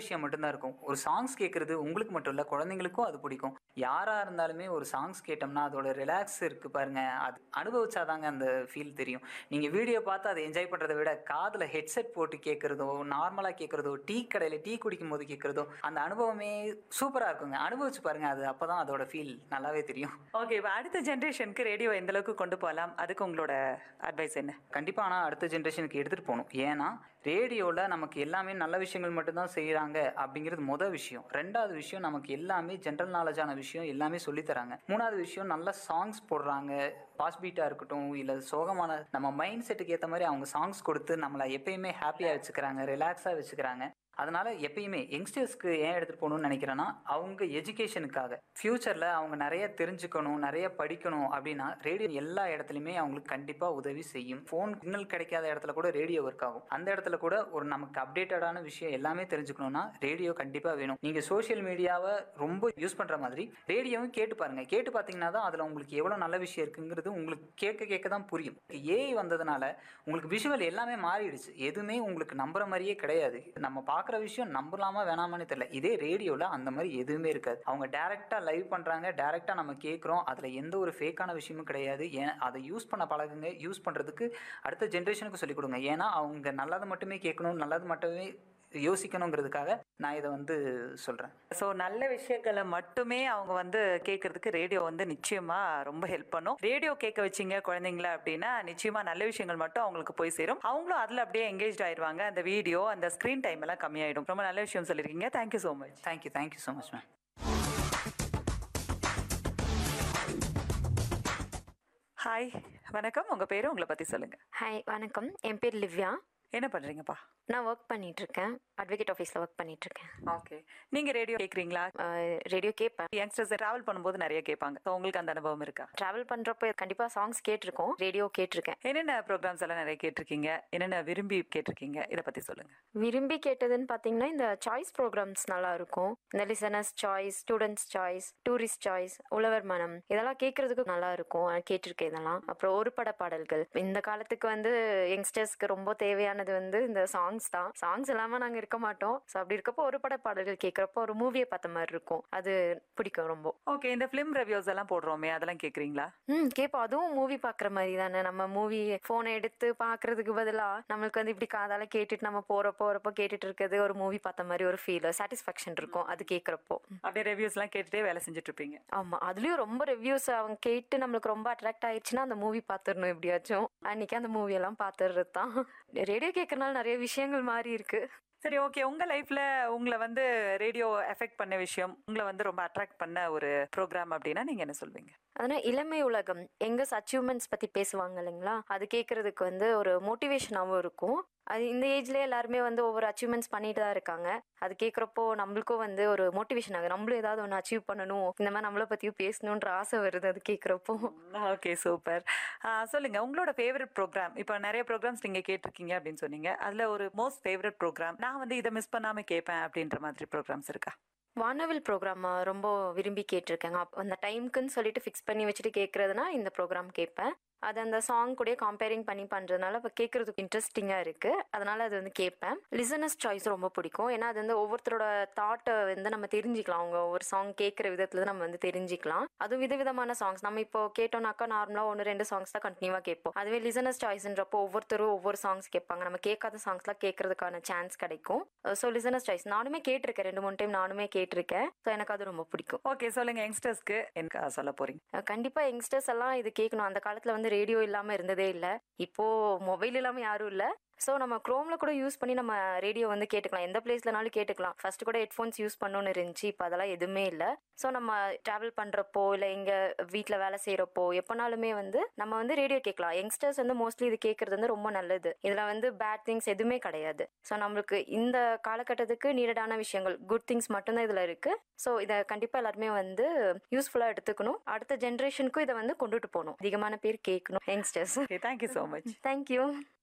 விஷயம் மட்டும்தான் இருக்கும் ஒரு சாங்ஸ் கேட்குறது உங்களுக்கு மட்டும் இல்லை குழந்தைங்களுக்கும் அது பிடிக்கும் யாராக இருந்தாலுமே ஒரு சாங்ஸ் கேட்டோம்னா அதோட ரிலாக்ஸ் இருக்குது பாருங்க அது அனுபவிச்சாதாங்க அந்த ஃபீல் தெரியும் நீங்கள் வீடியோ பார்த்து அதை என்ஜாய் பண்ணுறதை விட காதில் ஹெட்செட் போட்டு கேட்குறதோ நார்மலாக கேட்குறதோ டீ கடையில் டீ குடிக்கும் போது கேட்குறதோ அந்த அனுபவமே சூப்பராக இருக்குங்க அனுபவிச்சு பாருங்க அது அப்போ தான் அதோட ஃபீல் நல்லாவே தெரியும் ஓகே இப்போ அடுத்த ஜென்ரேஷனுக்கு ரேடியோ எந்த அளவுக்கு கொண்டு போகலாம் அதுக்கு உங்களோட அட்வைஸ் என்ன கண்டிப்பாக ஆனால் அடுத்த ஜென்ரேஷனுக்கு எடுத்துகிட்டு போகணும் ஏன்னா ரேடியோவில் நமக்கு எல்லாமே நல்ல விஷயங்கள் மட்டும்தான் செய்கிறாங்க அப்படிங்கிறது மொதல் விஷயம் ரெண்டாவது விஷயம் நமக்கு எல்லாமே ஜென்ரல் நாலேஜான விஷயம் எல்லாமே சொல்லித் தராங்க மூணாவது விஷயம் நல்ல சாங்ஸ் போடுறாங்க பாஸ் பீட்டாக இருக்கட்டும் இல்லை சோகமான நம்ம மைண்ட் செட்டுக்கு ஏற்ற மாதிரி அவங்க சாங்ஸ் கொடுத்து நம்மளை எப்பயுமே ஹாப்பியாக வச்சுக்கிறாங்க ரிலாக்ஸாக வச்சுக்கிறாங்க அதனால எப்பயுமே யங்ஸ்டர்ஸ்க்கு ஏன் எடுத்துகிட்டு போகணும்னு நினைக்கிறேன்னா அவங்க எஜுகேஷனுக்காக ஃப்யூச்சரில் அவங்க நிறைய தெரிஞ்சுக்கணும் நிறைய படிக்கணும் அப்படின்னா ரேடியோ எல்லா இடத்துலையுமே அவங்களுக்கு கண்டிப்பாக உதவி செய்யும் ஃபோன் சிக்னல் கிடைக்காத இடத்துல கூட ரேடியோ ஒர்க் ஆகும் அந்த இடத்துல கூட ஒரு நமக்கு அப்டேட்டடான விஷயம் எல்லாமே தெரிஞ்சுக்கணும்னா ரேடியோ கண்டிப்பாக வேணும் நீங்கள் சோஷியல் மீடியாவை ரொம்ப யூஸ் பண்ணுற மாதிரி ரேடியோவும் கேட்டு பாருங்கள் கேட்டு பார்த்தீங்கன்னா தான் அதில் உங்களுக்கு எவ்வளோ நல்ல விஷயம் இருக்குங்கிறது உங்களுக்கு கேட்க கேட்க தான் புரியும் ஏஐ வந்ததுனால உங்களுக்கு விஷுவல் எல்லாமே மாறிடுச்சு எதுவுமே உங்களுக்கு நம்புற மாதிரியே கிடையாது நம்ம பார்க்குற விஷயம் நம்பலாமா வேணாமான்னு தெரியல இதே ரேடியோவில் அந்த மாதிரி எதுவுமே இருக்காது அவங்க டேரெக்டாக லைவ் பண்ணுறாங்க டேரெக்டாக நம்ம கேட்குறோம் அதில் எந்த ஒரு ஃபேக்கான விஷயமும் கிடையாது ஏன் அதை யூஸ் பண்ண பழகுங்க யூஸ் பண்ணுறதுக்கு அடுத்த ஜென்ரேஷனுக்கு சொல்லிக் கொடுங்க ஏன்னா அவங்க நல்லது மட்டுமே கேட்கணும் நல்லது மட்டுமே யோசிக்கணுங்கிறதுக்காக நான் இதை வந்து சொல்கிறேன் ஸோ நல்ல விஷயங்களை மட்டுமே அவங்க வந்து கேட்கறதுக்கு ரேடியோ வந்து நிச்சயமா ரொம்ப ஹெல்ப் பண்ணும் ரேடியோ கேட்க வச்சீங்க குழந்தைங்கள அப்படின்னா நிச்சயமா நல்ல விஷயங்கள் மட்டும் அவங்களுக்கு போய் சேரும் அவங்களும் அதில் அப்படியே எங்கேஜ் ஆயிடுவாங்க அந்த வீடியோ அந்த ஸ்க்ரீன் டைம் எல்லாம் கம்மியாயிடும் ரொம்ப நல்ல விஷயம் சொல்லியிருக்கீங்க thank you so much thank you thank you so much ma'am hi வணக்கம் உங்க பேரு உங்களை பத்தி சொல்லுங்க ஹாய் வணக்கம் என் பேர் லிவ்யா என்ன பண்றீங்கப்பா நான் ஒர்க் பண்ணிட்டு இருக்கேன் அட்வொகேட் ஆஃபீஸில் ஒர்க் பண்ணிட்டு இருக்கேன் ஓகே நீங்க ரேடியோ கேட்குறீங்களா ரேடியோ கேட்பேன் யங்ஸ்டர்ஸ் டிராவல் பண்ணும்போது நிறைய கேட்பாங்க So, உங்களுக்கு அந்த அனுபவம் இருக்கா ட்ராவல் பண்ணுறப்போ கண்டிப்பாக சாங்ஸ் கேட்டிருக்கோம் ரேடியோ கேட்டிருக்கேன் என்னென்ன ப்ரோக்ராம்ஸ் எல்லாம் நிறைய கேட்டிருக்கீங்க என்னென்ன விரும்பி கேட்டிருக்கீங்க இதை பத்தி சொல்லுங்க விரும்பி கேட்டதுன்னு பார்த்தீங்கன்னா இந்த சாய்ஸ் ப்ரோக்ராம்ஸ் நல்லா இருக்கும் இந்த listeners choice students choice tourist choice உழவர் மனம் இதெல்லாம் கேட்கறதுக்கு நல்லா இருக்கும் நான் கேட்டிருக்கேன் இதெல்லாம் அப்புறம் ஒரு பட பாடல்கள் இந்த காலத்துக்கு வந்து யங்ஸ்டர்ஸ்க்கு ரொம்ப தேவையானது வந்து இந்த சாங்ஸ் தான் சாங்ஸ் இல்லாமல் நாங்கள் இருக்க மாட்டோம் ஸோ அப்படி இருக்கப்போ ஒரு பட பாடல்கள் கேட்குறப்போ ஒரு மூவியை பார்த்த மாதிரி இருக்கும் அது பிடிக்கும் ரொம்ப ஓகே இந்த ஃபிலிம் ரிவ்யூஸ் எல்லாம் போடுறோமே அதெல்லாம் கேக்குறீங்களா ம் கேட்போம் அதுவும் மூவி பார்க்குற மாதிரி தானே நம்ம மூவி ஃபோனை எடுத்து பார்க்கறதுக்கு பதிலாக நம்மளுக்கு வந்து இப்படி காதால கேட்டுட்டு நம்ம போகிறப்போ வரப்போ கேட்டுட்டு இருக்கிறது ஒரு மூவி பார்த்த மாதிரி ஒரு ஃபீல் சாட்டிஸ்ஃபேக்ஷன் இருக்கும் அது கேட்குறப்போ அப்படியே ரிவ்யூஸ் எல்லாம் கேட்டுட்டே வேலை செஞ்சுட்டு இருப்பீங்க ஆமாம் அதுலேயும் ரொம்ப ரிவ்யூஸ் அவங்க கேட்டு நம்மளுக்கு ரொம்ப அட்ராக்ட் ஆயிடுச்சுன்னா அந்த மூவி பார்த்துடணும் எப்படியாச்சும் அன்னைக்கு அந்த மூவி எல்லாம் பார்த்துடுறது தான் ரேடியோ கேட்கறனால நிறைய விஷயங்கள் மாறி இருக்கு சரி ஓகே உங்க லைஃப்ல உங்களை வந்து ரேடியோ எஃபெக்ட் பண்ண விஷயம் உங்களை வந்து ரொம்ப அட்ராக்ட் பண்ண ஒரு ப்ரோக்ராம் அப்படின்னா நீங்க என்ன சொல்வீங்க அதனால் இளமை உலகம் எங்கஸ் அச்சீவ்மெண்ட்ஸ் பற்றி பேசுவாங்க இல்லைங்களா அது கேட்குறதுக்கு வந்து ஒரு மோட்டிவேஷனாகவும் இருக்கும் அது இந்த ஏஜ்லேயே எல்லாருமே வந்து ஒவ்வொரு அச்சீவ்மெண்ட்ஸ் பண்ணிட்டு தான் இருக்காங்க அது கேட்குறப்போ நம்மளுக்கும் வந்து ஒரு மோட்டிவேஷன் ஆகுது நம்மளும் ஏதாவது ஒன்று அச்சீவ் பண்ணணும் இந்த மாதிரி நம்மளை பற்றியும் பேசணுன்ற ஆசை வருது அது கேட்குறப்போ ஓகே சூப்பர் சொல்லுங்க உங்களோட ஃபேவரட் ப்ரோக்ராம் இப்போ நிறைய ப்ரோக்ராம்ஸ் நீங்க கேட்டிருக்கீங்க அப்படின்னு சொன்னீங்க அதுல ஒரு மோஸ்ட் ஃபேவரட் ப்ரோக்ராம் நான் வந்து இதை மிஸ் பண்ணாம கேட்பேன் அப்படின்ற மாதிரி ப்ரோக்ராம்ஸ் இருக்கா வானவில் ப்ரோக்ராம் ரொம்ப விரும்பி கேட்டிருக்கேங்க அப்ப அந்த டைம்க்குன்னு சொல்லிட்டு ஃபிக்ஸ் பண்ணி வச்சுட்டு கேட்குறதுனா இந்த ப்ரோக்ராம் கேட்பேன் அது அந்த சாங் கூட கம்பேரிங் பண்ணி பண்ணுறதுனால இப்போ கேட்குறதுக்கு இன்ட்ரெஸ்டிங்காக இருக்குது அதனால அது வந்து கேட்பேன் லிசனஸ் சாய்ஸ் ரொம்ப பிடிக்கும் ஏன்னா அது வந்து ஒவ்வொருத்தரோட தாட்டை வந்து நம்ம தெரிஞ்சுக்கலாம் அவங்க ஒரு சாங் கேட்குற விதத்துல நம்ம வந்து தெரிஞ்சுக்கலாம் அதுவும் விதவிதமான சாங்ஸ் நம்ம இப்போ கேட்டோம்னாக்கா நார்மலாக ஒன்று ரெண்டு சாங்ஸ் தான் கண்டினியூவாக கேட்போம் அதுவே லிசனஸ் சாய்ஸ்ன்றப்போ ஒவ்வொருத்தரும் ஒவ்வொரு சாங்ஸ் கேட்பாங்க நம்ம கேட்காத சாங்ஸ்லாம் கேட்கறதுக்கான சான்ஸ் கிடைக்கும் ஸோ லிசனஸ் சாய்ஸ் நானுமே கேட்டிருக்கேன் ரெண்டு மூணு டைம் நானுமே கேட்டிருக்கேன் ஸோ எனக்கு அது ரொம்ப பிடிக்கும் ஓகே சொல்லுங்க யங்ஸ்டர்ஸ்க்கு என்ன சொல்ல போறீங்க அஹ் கண்டிப்பா யங்ஸ்டர்ஸ் எல்லாம் இது கேட்கணும் அந்த காலத்துல வந்து ரேடியோ இல்லாம இருந்ததே இல்ல இப்போ மொபைல் இல்லாம யாரும் இல்ல ஸோ நம்ம குரோம்ல கூட யூஸ் பண்ணி நம்ம ரேடியோ வந்து கேட்டுக்கலாம் எந்த பிளேஸ்லனாலும் கேட்டுக்கலாம் ஃபர்ஸ்ட் கூட ஹெட்ஃபோன்ஸ் யூஸ் பண்ணணும்னு இருந்துச்சு இப்போ அதெல்லாம் எதுவுமே இல்லை ஸோ நம்ம டிராவல் பண்றப்போ இல்லை எங்க வீட்டில் வேலை செய்யறப்போ எப்போனாலுமே வந்து நம்ம வந்து ரேடியோ கேட்கலாம் யங்ஸ்டர்ஸ் வந்து மோஸ்ட்லி இது கேட்கறது வந்து ரொம்ப நல்லது இதில் வந்து பேட் திங்ஸ் எதுவுமே கிடையாது ஸோ நம்மளுக்கு இந்த காலகட்டத்துக்கு நீடடான விஷயங்கள் குட் திங்ஸ் மட்டும்தான் இதில் இருக்கு ஸோ இதை கண்டிப்பாக எல்லாருமே வந்து யூஸ்ஃபுல்லாக எடுத்துக்கணும் அடுத்த ஜென்ரேஷனுக்கும் இதை வந்து கொண்டுட்டு போகணும் அதிகமான பேர் கேட்கணும் youngsters okay thank you so much thank you